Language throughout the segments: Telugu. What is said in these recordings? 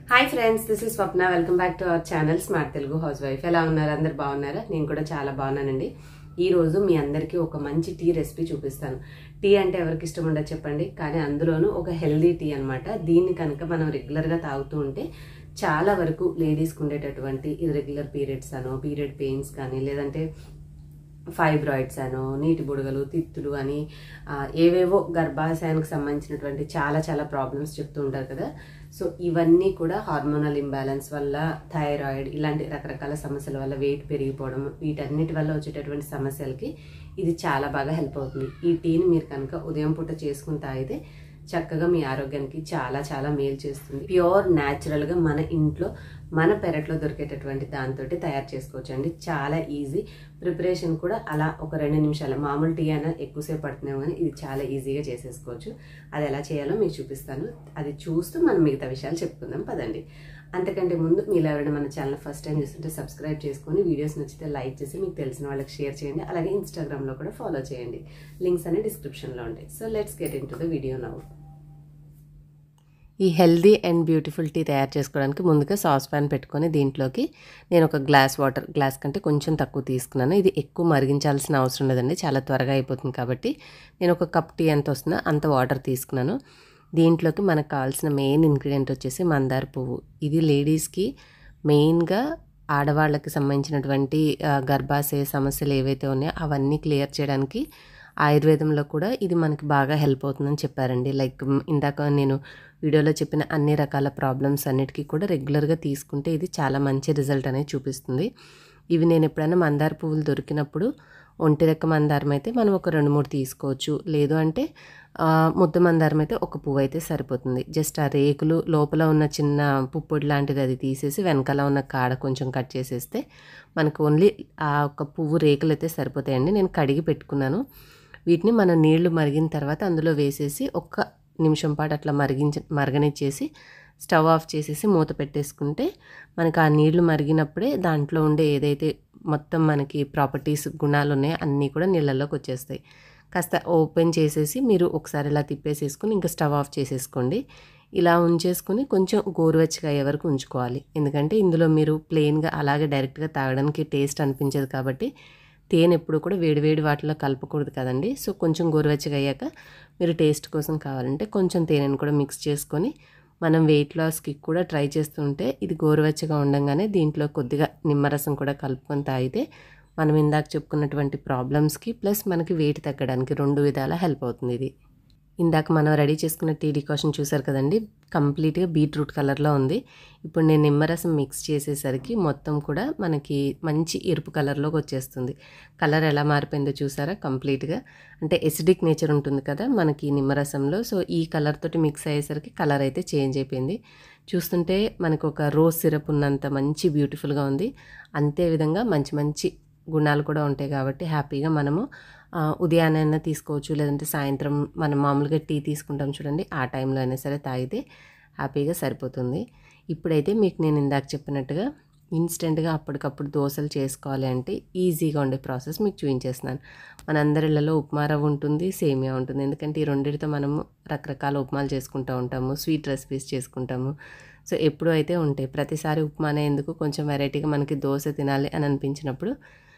hi friends this is Swapna welcome back to our channel smart Telugu housewife ఎలా ఉన్నారు అందరు బాగున్నారా నేను కూడా చాలా బాగున్నానండి ఈ రోజు మీ అందరికీ ఒక మంచి టీ రెసిపీ చూపిస్తాను టీ అంటే ఎవరికి ఇష్టం ఉండదు చెప్పండి కానీ అందులోనూ ఒక హెల్దీ టీ అన్నమాట దీన్ని కనుక మనం రెగ్యులర్గా తాగుతూ ఉంటే చాలా వరకు లేడీస్కి ఉండేటటువంటి ఇర్రెగ్యులర్ పీరియడ్స్ అనో పీరియడ్ పెయిన్స్ కానీ లేదంటే ఫైబ్రాయిడ్స్ అనో నీటి బుడగలు తిత్తులు అని ఆ, ఏవేవో గర్భాశయానికి సంబంధించినటువంటి చాలా చాలా ప్రాబ్లమ్స్ చెప్తూ ఉంటారు కదా సో ఇవన్నీ కూడా హార్మోనల్ ఇంబ్యాలెన్స్ వల్ల థైరాయిడ్ ఇలాంటి రకరకాల సమస్యల వల్ల వెయిట్ పెరిగిపోవడం వీటన్నిటి వల్ల వచ్చేటటువంటి సమస్యలకి ఇది చాలా బాగా హెల్ప్ అవుతుంది ఈ టీని మీరు కనుక ఉదయం పూట చేసుకుని తాగితే చక్కగా మీ ఆరోగ్యానికి చాలా చాలా మేలు చేస్తుంది ప్యూర్ న్యాచురల్ గా మన ఇంట్లో మన పెరట్లో దొరికేటటువంటి దాంతో తయారు చేసుకోవచ్చు అండి చాలా ఈజీ ప్రిపరేషన్ కూడా అలా ఒక రెండు నిమిషాలు మామూలు టీ అయినా ఎక్కువసేపు పడుతున్నాం కానీ ఇది చాలా ఈజీగా చేసేసుకోవచ్చు అది ఎలా చేయాలో మీకు చూపిస్తాను అది చూస్తూ మనం మిగతా విషయాలు చెప్పుకుందాం పదండి అంతకంటే ముందు మీరు ఎవరైనా మన ఛానల్ ఫస్ట్ టైం చూస్తుంటే సబ్స్క్రైబ్ చేసుకొని వీడియోస్ నచ్చితే లైక్ చేసి మీకు తెలిసిన వాళ్ళకి షేర్ చేయండి అలాగే ఇన్స్టాగ్రామ్లో కూడా ఫాలో చేయండి లింక్స్ అన్ని డిస్క్రిప్షన్లో ఉంటాయి so let's get into the video now ఈ హెల్దీ అండ్ బ్యూటిఫుల్ టీ తయారు చేసుకోవడానికి ముందుగా సాస్ ప్యాన్ పెట్టుకొని దీంట్లోకి నేను ఒక గ్లాస్ వాటర్ గ్లాస్ కంటే కొంచెం తక్కువ తీసుకున్నాను ఇది ఎక్కువ మరిగించాల్సిన అవసరం లేదండి చాలా త్వరగా అయిపోతుంది కాబట్టి నేను ఒక కప్ టీ ఎంత వస్తుందో అంత వాటర్ తీసుకున్నాను దీంట్లోకి మనకు కావాల్సిన మెయిన్ ఇంగ్రీడియంట్ వచ్చేసి మందార పువ్వు ఇది లేడీస్కి మెయిన్గా ఆడవాళ్ళకి సంబంధించినటువంటి ఆ, గర్భాశయ సమస్యలు ఏవైతే ఉన్నాయో అవన్నీ క్లియర్ చేయడానికి ఆయుర్వేదంలో కూడా ఇది మనకి బాగా హెల్ప్ అవుతుందని చెప్పారండి లైక్ మ్, ఇందాక నేను వీడియోలో చెప్పిన అన్ని రకాల ప్రాబ్లమ్స్ అన్నిటికీ కూడా రెగ్యులర్గా తీసుకుంటే ఇది చాలా మంచి రిజల్ట్ అనేది చూపిస్తుంది ఇవి నేను ఎప్పుడైనా మందార పువ్వులు దొరికినప్పుడు ఒంటి రెక్క మందారం అయితే మనం ఒక రెండు మూడు తీసుకోవచ్చు లేదు అంటే ఆ, ముద్ద మందారం అయితే ఒక పువ్వు అయితే సరిపోతుంది జస్ట్ ఆ రేకులు లోపల ఉన్న చిన్న పుప్పొడి లాంటిది అది తీసేసి వెనకాల ఉన్న కాడ కొంచెం కట్ చేసేస్తే మనకు ఓన్లీ ఆ ఒక పువ్వు రేకులు అయితే సరిపోతాయండి నేను కడిగి పెట్టుకున్నాను వీటిని మనం నీళ్లు మరిగిన తర్వాత అందులో వేసేసి ఒక్క నిమిషం పాటు అట్లా మరిగించ మరగనిచ్చేసి స్టవ్ ఆఫ్ చేసేసి మూత పెట్టేసుకుంటే మనకి ఆ నీళ్లు మరిగినప్పుడే దాంట్లో ఉండే ఏదైతే మొత్తం మనకి ప్రాపర్టీస్ గుణాలు ఉన్నాయో అన్నీ కూడా నీళ్ళల్లోకి వచ్చేస్తాయి కాస్త ఓపెన్ చేసేసి మీరు ఒకసారి ఇలా తిప్పేసేసుకుని ఇంకా స్టవ్ ఆఫ్ చేసేసుకోండి ఇలా ఉంచేసుకుని కొంచెం గోరువెచ్చగా అయ్యే వరకు ఉంచుకోవాలి ఎందుకంటే ఇందులో మీరు ప్లెయిన్గా అలాగే డైరెక్ట్గా తాగడానికి టేస్ట్ అనిపించదు కాబట్టి తేనె ఎప్పుడు కూడా వేడివేడి వాటిలో కలపకూడదు కదండి సో కొంచెం గోరువెచ్చగా అయ్యాక మీరు టేస్ట్ కోసం కావాలంటే కొంచెం తేనెను కూడా మిక్స్ చేసుకొని మనం వెయిట్ లాస్కి కూడా ట్రై చేస్తుంటే ఇది గోరువెచ్చగా ఉండంగానే దీంట్లో కొద్దిగా నిమ్మరసం కూడా కలుపుకొని తాగితే మనం ఇందాక చెప్పుకున్నటువంటి ప్రాబ్లమ్స్కి ప్లస్ మనకి వెయిట్ తగ్గడానికి రెండు విధాలా హెల్ప్ అవుతుంది ఇది ఇందాక మనం రెడీ చేసుకున్న టీ డికాషన్ చూసారు కదండి కంప్లీట్గా బీట్రూట్ కలర్లో ఉంది ఇప్పుడు నేను నిమ్మరసం మిక్స్ చేసేసరికి మొత్తం కూడా మనకి మంచి ఎరుపు కలర్లోకి వచ్చేస్తుంది కలర్ ఎలా మారిపోయిందో చూసారా కంప్లీట్గా అంటే ఎసిడిక్ నేచర్ ఉంటుంది కదా మనకి ఈ నిమ్మరసంలో సో ఈ కలర్ తోటి మిక్స్ అయ్యేసరికి కలర్ అయితే చేంజ్ అయిపోయింది చూస్తుంటే మనకు ఒక రోజ్ సిరప్ ఉన్నంత మంచి బ్యూటిఫుల్గా ఉంది అంతే విధంగా మంచి మంచి గుణాలు కూడా ఉంటాయి కాబట్టి హ్యాపీగా మనము ఆ, ఉదయాన్నైనా తీసుకోవచ్చు లేదంటే సాయంత్రం మనం మామూలుగా టీ తీసుకుంటాం చూడండి ఆ టైంలో అయినా సరే తాగితే హ్యాపీగా సరిపోతుంది ఇప్పుడైతే మీకు నేను ఇందాక చెప్పినట్టుగా ఇన్స్టెంట్గా అప్పటికప్పుడు దోశలు చేసుకోవాలి అంటే ఈజీగా ఉండే ప్రాసెస్ మీకు చూపించేస్తున్నాను మనందరిళ్ళలో ఉప్మా రవ్వ ఉంటుంది సేమియా ఉంటుంది ఎందుకంటే ఈ రెండింటితో మనము రకరకాల ఉప్మాలు చేసుకుంటూ ఉంటాము స్వీట్ రెసిపీస్ చేసుకుంటాము సో ఎప్పుడూ అయితే ఉంటాయి ప్రతిసారి ఉప్మానే ఎందుకు కొంచెం వెరైటీగా మనకి దోశ తినాలి అని అనిపించినప్పుడు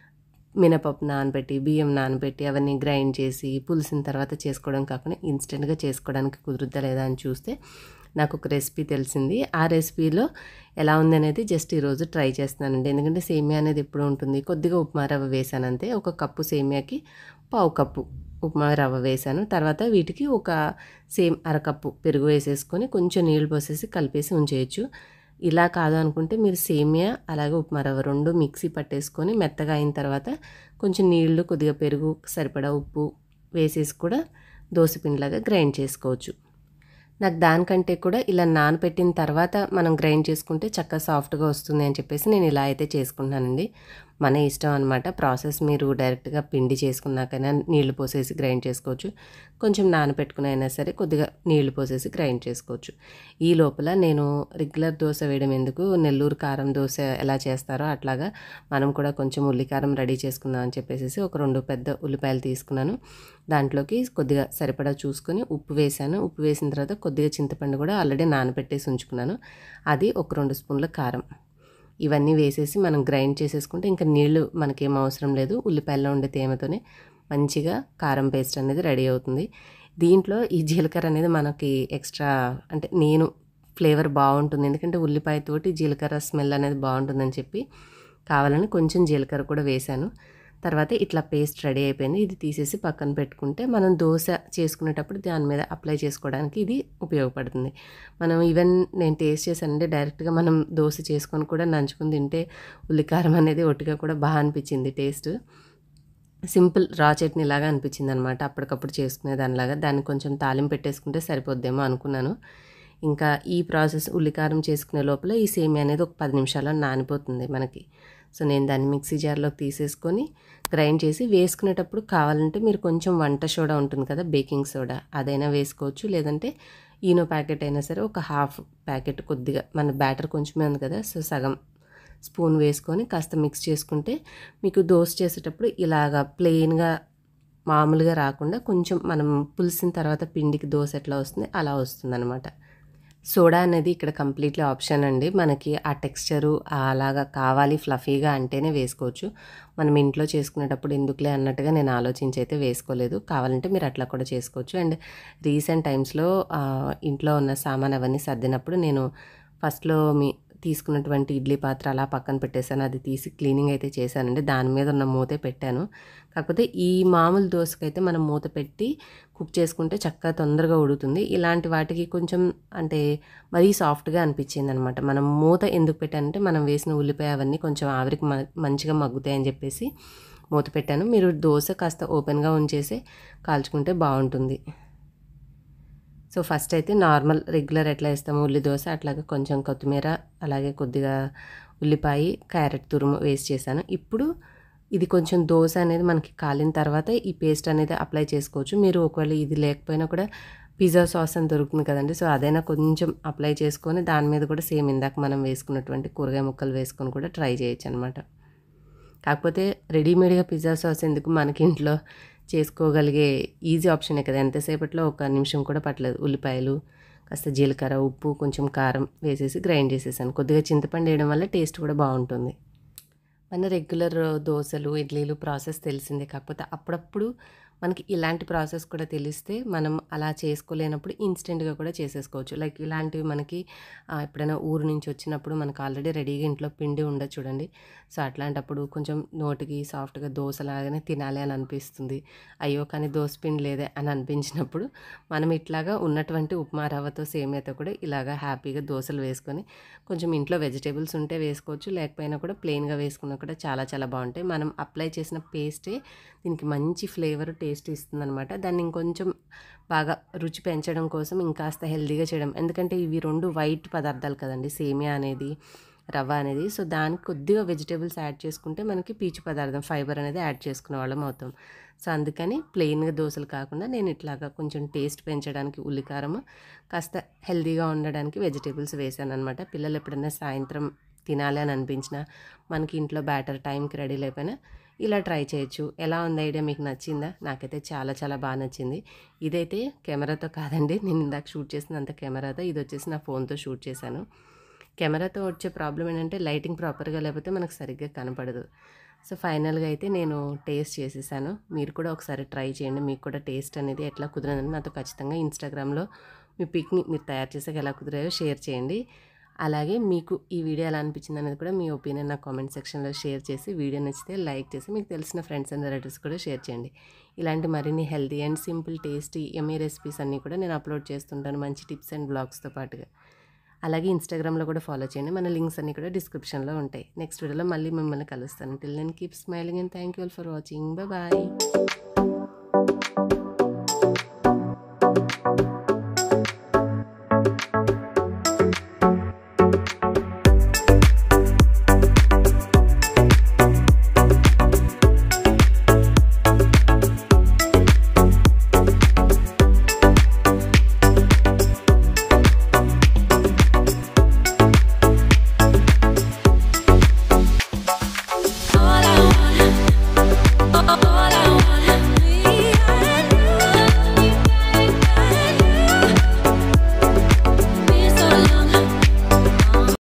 మినపప్పు నానబెట్టి బియ్యం నానబెట్టి అవన్నీ గ్రైండ్ చేసి పులిసిన తర్వాత చేసుకోవడం కాకుండా ఇన్స్టెంట్గా చేసుకోవడానికి కుదురుద్దా లేదా అని చూస్తే నాకు ఒక రెసిపీ తెలిసింది ఆ రెసిపీలో ఎలా ఉంది అనేది జస్ట్ ఈరోజు ట్రై చేస్తున్నానండి ఎందుకంటే సేమియా అనేది ఎప్పుడు ఉంటుంది కొద్దిగా ఉప్మా రవ్వ వేసాను అంతే ఒక కప్పు సేమియాకి పావు కప్పు ఉప్మా రవ్వ వేసాను తర్వాత వీటికి ఒక సేమ్ అరకప్పు పెరుగు వేసేసుకొని కొంచెం నీళ్ళు పోసేసి కలిపేసి ఉంచేయచ్చు ఇలా కాదు అనుకుంటే మీరు సేమియా అలాగే ఉప్మా రవ్వ రెండు మిక్సీ పట్టేసుకొని మెత్తగా అయిన తర్వాత కొంచెం నీళ్లు కొద్దిగా పెరుగు సరిపడా ఉప్పు వేసేసి కూడా దోశపిండిలాగా గ్రైండ్ చేసుకోవచ్చు నాకు దానికంటే కూడా ఇలా నానబెట్టిన తర్వాత మనం గ్రైండ్ చేసుకుంటే చక్కగా సాఫ్ట్గా వస్తుంది అని చెప్పేసి నేను ఇలా అయితే చేసుకుంటున్నానండి మన ఇష్టం అనమాట ప్రాసెస్ మీరు డైరెక్ట్గా పిండి చేసుకున్నాకైనా నీళ్లు పోసేసి గ్రైండ్ చేసుకోవచ్చు కొంచెం నానబెట్టుకుని అయినా సరే కొద్దిగా నీళ్లు పోసేసి గ్రైండ్ చేసుకోవచ్చు ఈ లోపల నేను రెగ్యులర్ దోశ వేయడం ఎందుకు నెల్లూరు కారం దోశ ఎలా చేస్తారో అట్లాగా మనం కూడా కొంచెం ఉల్లికారం రెడీ చేసుకుందాం అని చెప్పేసి ఒక రెండు పెద్ద ఉల్లిపాయలు తీసుకున్నాను దాంట్లోకి కొద్దిగా సరిపడా చూసుకొని ఉప్పు వేసాను ఉప్పు వేసిన తర్వాత కొద్దిగా చింతపండు కూడా ఆల్రెడీ నానబెట్టేసి ఉంచుకున్నాను అది ఒక రెండు స్పూన్ల కారం ఇవన్నీ వేసేసి మనం గ్రైండ్ చేసేసుకుంటే ఇంకా నీళ్లు మనకేం అవసరం లేదు ఉల్లిపాయల్లో ఉండే తేమతోనే మంచిగా కారం పేస్ట్ అనేది రెడీ అవుతుంది దీంట్లో ఈ జీలకర్ర అనేది మనకి ఎక్స్ట్రా అంటే నేను ఫ్లేవర్ బాగుంటుంది ఎందుకంటే ఉల్లిపాయతోటి జీలకర్ర స్మెల్ అనేది బాగుంటుందని చెప్పి కావాలని కొంచెం జీలకర్ర కూడా వేశాను తర్వాత ఇట్లా పేస్ట్ రెడీ అయిపోయింది ఇది తీసేసి పక్కన పెట్టుకుంటే మనం దోశ చేసుకునేటప్పుడు దాని మీద అప్లై చేసుకోవడానికి ఇది ఉపయోగపడుతుంది మనం ఈవెన్ నేను టేస్ట్ చేశానంటే డైరెక్ట్గా మనం దోశ చేసుకొని కూడా నంచుకుని తింటే ఉల్లికారం అనేది ఒట్టిగా కూడా బాగా అనిపించింది టేస్ట్ సింపుల్ రా చట్నీ లాగా అనిపించింది అనమాట అప్పటికప్పుడు చేసుకునే దానిలాగా దాన్ని కొంచెం తాలింపు పెట్టేసుకుంటే సరిపోద్దేమో అనుకున్నాను ఇంకా ఈ ప్రాసెస్ ఉల్లికారం చేసుకునే లోపల ఈ సేమియా అనేది ఒక పది నిమిషాల్లో నానిపోతుంది మనకి సో నేను దాన్ని మిక్సీ జార్లోకి తీసేసుకొని గ్రైండ్ చేసి వేసుకునేటప్పుడు కావాలంటే మీరు కొంచెం వంట సోడా ఉంటుంది కదా బేకింగ్ సోడా అదైనా వేసుకోవచ్చు లేదంటే ఈనో ప్యాకెట్ అయినా సరే ఒక హాఫ్ ప్యాకెట్ కొద్దిగా మన బ్యాటర్ కొంచెమే ఉంది కదా సో సగం స్పూన్ వేసుకొని కాస్త మిక్స్ చేసుకుంటే మీకు దోశ చేసేటప్పుడు ఇలాగా ప్లెయిన్గా మామూలుగా రాకుండా కొంచెం మనం పులిసిన తర్వాత పిండికి దోశ ఎట్లా వస్తుంది అలా వస్తుంది అనమాట సోడా అనేది ఇక్కడ కంప్లీట్లీ ఆప్షన్ అండి మనకి ఆ టెక్స్చరు అలాగా కావాలి ఫ్లఫీగా అంటేనే వేసుకోవచ్చు మనం ఇంట్లో చేసుకునేటప్పుడు ఎందుకులే అన్నట్టుగా నేను ఆలోచించి అయితే వేసుకోలేదు కావాలంటే మీరు అట్లా కూడా చేసుకోవచ్చు అండ్ రీసెంట్ టైమ్స్లో ఇంట్లో ఉన్న సామాన్ అవన్నీ సర్దినప్పుడు నేను ఫస్ట్లో మీ తీసుకున్నటువంటి ఇడ్లీ పాత్ర అలా పక్కన పెట్టేశాను అది తీసి క్లీనింగ్ అయితే చేశానండి దాని మీద ఉన్న మూతే పెట్టాను కాకపోతే ఈ మామూలు దోశకైతే మనం మూత పెట్టి కుక్ చేసుకుంటే చక్కగా తొందరగా ఉడుకుతుంది ఇలాంటి వాటికి కొంచెం అంటే మరీ సాఫ్ట్గా అనిపించింది అనమాట మనం మూత ఎందుకు పెట్టానంటే మనం వేసిన ఉల్లిపాయ అవన్నీ కొంచెం ఆవిరికి మంచిగా మగ్గుతాయని చెప్పేసి మూత పెట్టాను మీరు దోశ కాస్త ఓపెన్గా ఉంచేసి కాల్చుకుంటే బాగుంటుంది సో ఫస్ట్ అయితే నార్మల్ రెగ్యులర్ ఎట్లా వేస్తామో ఉల్లి దోశ అట్లాగే కొంచెం కొత్తిమీర అలాగే కొద్దిగా ఉల్లిపాయ క్యారెట్ తురుము వేస్ట్ చేశాను ఇప్పుడు ఇది కొంచెం దోశ అనేది మనకి కాలిన తర్వాత ఈ పేస్ట్ అనేది అప్లై చేసుకోవచ్చు మీరు ఒకవేళ ఇది లేకపోయినా కూడా పిజ్జా సాస్ అని దొరుకుతుంది కదండి సో అదైనా కొంచెం అప్లై చేసుకొని దాని మీద కూడా సేమ్ ఇందాక మనం వేసుకున్నటువంటి కూరగాయ ముక్కలు వేసుకొని కూడా ట్రై చేయొచ్చు అనమాట కాకపోతే రెడీమేడ్గా పిజ్జా సాస్ ఎందుకు మనకి ఇంట్లో చేసుకోగలిగే ఈజీ ఆప్షనే కదా ఎంతసేపట్లో ఒక నిమిషం కూడా పట్టలేదు ఉల్లిపాయలు కాస్త జీలకర్ర ఉప్పు కొంచెం కారం వేసేసి గ్రైండ్ చేసేసాను కొద్దిగా చింతపండు వేయడం వల్ల టేస్ట్ కూడా బాగుంటుంది మన రెగ్యులర్ దోశలు ఇడ్లీలు ప్రాసెస్ తెలిసిందే కాకపోతే అప్పుడప్పుడు మనకి ఇలాంటి ప్రాసెస్ కూడా తెలిస్తే మనం అలా చేసుకోలేనప్పుడు ఇన్స్టెంట్గా కూడా చేసేసుకోవచ్చు లైక్ ఇలాంటివి మనకి ఎప్పుడైనా ఊరు నుంచి వచ్చినప్పుడు మనకు ఆల్రెడీ రెడీగా ఇంట్లో పిండి ఉండదు చూడండి సో అట్లాంటప్పుడు కొంచెం నోటికి సాఫ్ట్గా దోశలాగానే తినాలి అని అనిపిస్తుంది అయ్యో కానీ దోశ పిండి లేదే అని అనిపించినప్పుడు మనం ఇట్లాగా ఉన్నటువంటి ఉప్మా రవ్వతో సేమియాతో కూడా ఇలాగా హ్యాపీగా దోశలు వేసుకొని కొంచెం ఇంట్లో వెజిటేబుల్స్ ఉంటే వేసుకోవచ్చు లేకపోయినా కూడా ప్లెయిన్గా వేసుకున్నా కూడా చాలా చాలా బాగుంటాయి మనం అప్లై చేసిన పేస్టే దీనికి మంచి ఫ్లేవర్ టేస్ట్ ఇస్తుంది అనమాట దాన్ని ఇంకొంచెం బాగా రుచి పెంచడం కోసం ఇంకాస్త హెల్తీగా చేయడం ఎందుకంటే ఇవి రెండు వైట్ పదార్థాలు కదండి సేమియా అనేది రవ్వ అనేది సో దానికి కొద్దిగా వెజిటేబుల్స్ యాడ్ చేసుకుంటే మనకి పీచు పదార్థం ఫైబర్ అనేది యాడ్ చేసుకునే వాళ్ళం అవుతాం సో అందుకని ప్లెయిన్గా దోశలు కాకుండా నేను ఇట్లాగా కొంచెం టేస్ట్ పెంచడానికి ఉల్లికారం కాస్త హెల్తీగా ఉండడానికి వెజిటేబుల్స్ వేసాను అనమాట పిల్లలు ఎప్పుడైనా సాయంత్రం తినాలి అని అనిపించినా మనకి ఇంట్లో బ్యాటర్ టైంకి రెడీ లేకపోయినా ఇలా ట్రై చేయొచ్చు ఎలా ఉంది ఐడియా మీకు నచ్చిందా నాకైతే చాలా చాలా బాగా నచ్చింది ఇదైతే కెమెరాతో కాదండి నేను ఇందాక షూట్ చేసినంత కెమెరాతో ఇది వచ్చేసి నా ఫోన్తో షూట్ చేశాను కెమెరాతో వచ్చే ప్రాబ్లం ఏంటంటే లైటింగ్ ప్రాపర్గా లేకపోతే మనకు సరిగ్గా కనపడదు సో ఫైనల్గా అయితే నేను టేస్ట్ చేసేసాను మీరు కూడా ఒకసారి ట్రై చేయండి మీకు కూడా టేస్ట్ అనేది ఎట్లా కుదిరిందని నాతో ఖచ్చితంగా ఇన్స్టాగ్రామ్లో మీ పిక్ని మీరు తయారు చేసాక ఎలా కుదిరాయో షేర్ చేయండి అలాగే మీకు ఈ వీడియో ఎలా అనిపించింది అనేది కూడా మీ ఒపీనియన్ నా కామెంట్ సెక్షన్లో షేర్ చేసి వీడియో నచ్చితే లైక్ చేసి మీకు తెలిసిన ఫ్రెండ్స్ అండ్ రిలేటివ్స్ కూడా షేర్ చేయండి ఇలాంటి మరిన్ని హెల్తీ అండ్ సింపుల్ టేస్టీ ఎమీ రెసిపీస్ అన్నీ కూడా నేను అప్లోడ్ చేస్తుంటాను మంచి టిప్స్ అండ్ బ్లాగ్స్తో పాటుగా అలాగే ఇన్స్టాగ్రామ్లో కూడా ఫాలో చేయండి మన లింక్స్ అన్నీ కూడా డిస్క్రిప్షన్లో ఉంటాయి నెక్స్ట్ వీడియోలో మళ్ళీ మిమ్మల్ని కలుస్తాను టిల్ నేను keep smiling and thank you all for watching bye